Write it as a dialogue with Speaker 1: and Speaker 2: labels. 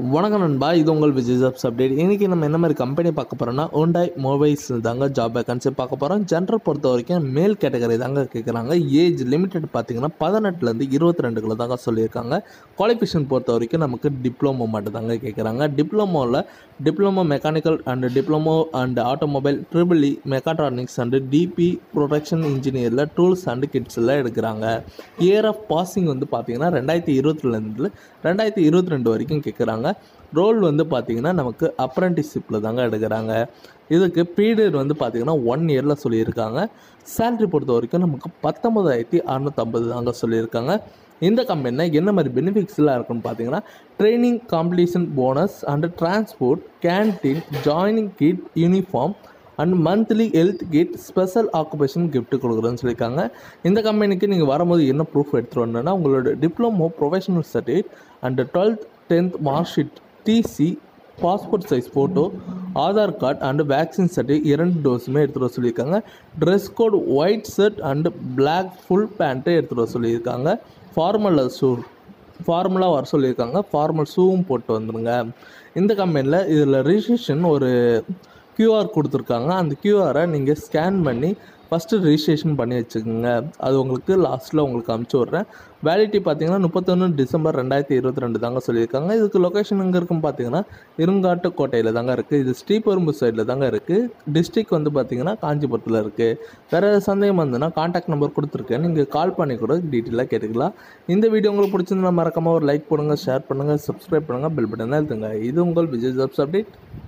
Speaker 1: வணக்கம் நண்பா இது உங்கள் விஜய் ஜாப்ஸ் அப்டேட் இன்றைக்கி நம்ம என்ன மாதிரி கம்பெனி பார்க்க போகிறோம்னா ஓண்டாய் மொபைல்ஸ் தாங்க ஜாப் வேகன்சி பார்க்க போகிறோம் ஜென்ரல் பொறுத்த வரைக்கும் மேல் கேட்டகரி தாங்க கேட்குறாங்க ஏஜ் லிமிட்டட் பார்த்தீங்கன்னா பதினெட்டுலேருந்து இருபத்தி ரெண்டுக்குள்ள தாங்க சொல்லியிருக்காங்க குவாலிஃபிகேஷன் பொறுத்த வரைக்கும் நமக்கு டிப்ளமோ மட்டும் தாங்க கேட்குறாங்க டிப்ளமோவில் diploma mechanical and diploma and automobile triple E mechatronics and DP production இன்ஜினியரில் டூல்ஸ் அண்ட் கிட்ஸில் எடுக்கிறாங்க இயர் ஆஃப் பாசிங் வந்து பார்த்தீங்கன்னா ரெண்டாயிரத்தி இருபத்திலேருந்து ரெண்டாயிரத்தி இருபத்தி ரெண்டு வரைக்கும் கேட்குறாங்க ரோல் வந்து பார்த்தீங்கன்னா நமக்கு அப்ரெண்டிஸ்ஷிப்பில் தாங்க எடுக்கிறாங்க இதுக்கு பீரியட் வந்து பார்த்தீங்கன்னா ஒன் இயரில் சொல்லியிருக்காங்க சேலரி பொறுத்த வரைக்கும் நமக்கு பத்தொம்பதாயிரத்தி அறநூற்றம்பது தாங்க சொல்லியிருக்காங்க இந்த கம்பெனியில் என்ன மாதிரி பெனிஃபிட்ஸ்லாம் இருக்குன்னு பார்த்தீங்கன்னா training competition bonus and transport canteen joining kit uniform and monthly health kit special occupation gift கொடுக்குறேன்னு சொல்லியிருக்காங்க இந்த கம்பெனிக்கு நீங்கள் வரும்போது என்ன ப்ரூஃப் எடுத்துகிட்டு வரணும்னா உங்களோட diploma professional certificate and twelfth tenth mark sheet TC passport size photo Aadhaar card and vaccine certificate இரண்டு டோஸுமே எடுத்துகிட்டு வர சொல்லியிருக்காங்க dress code white shirt and black full pant எடுத்துகிட்டு வர சொல்லியிருக்காங்க ஃபார்மல் ஷூ ஃபார்மலாக வர சொல்லியிருக்காங்க ஃபார்மல் ஷூவும் போட்டு வந்துடுங்க இந்த கம்பெனியில் இதில் ரிஜிஸ்ட்ரேஷன் ஒரு கியூஆர் கொடுத்துருக்காங்க அந்த கியூஆரை நீங்கள் ஸ்கேன் பண்ணி ஃபஸ்ட்டு ரிஜிஸ்ட்ரேஷன் பண்ணி வச்சுக்கோங்க அது உங்களுக்கு லாஸ்ட்டில் உங்களுக்கு அமுச்சு விட்றேன் வேலிட்டி பார்த்தீங்கன்னா முப்பத்தொன்று டிசம்பர் ரெண்டாயிரத்தி இருபத்தி ரெண்டு தாங்க சொல்லியிருக்காங்க இதுக்கு லொக்கேஷன் எங்கே இருக்குன்னு பார்த்தீங்கன்னா இருங்காட்டு கோட்டையில் தாங்க இருக்குது இது ஸ்ரீபெரும்பு சைடில் தாங்க இருக்குது டிஸ்ட்ரிக் வந்து பார்த்தீங்கன்னா காஞ்சிபுரத்தில் இருக்குது வேறு ஏதாவது சந்தேகம் வந்ததுன்னா காண்டாக்ட் நம்பர் கொடுத்துருக்கேன் நீங்கள் கால் பண்ணி கூட டீட்டெயிலாக கேட்டுக்கலாம் இந்த வீடியோ உங்களுக்கு பிடிச்சிருந்தா மறக்காமல் ஒரு லைக் பண்ணுங்கள் ஷேர் பண்ணுங்கள் சப்ஸ்கிரைப் பண்ணுங்கள் பெல் பட்டனை எழுத்துங்க இது உங்கள் விஜய் ஜாப்ஸ் அப்டேட்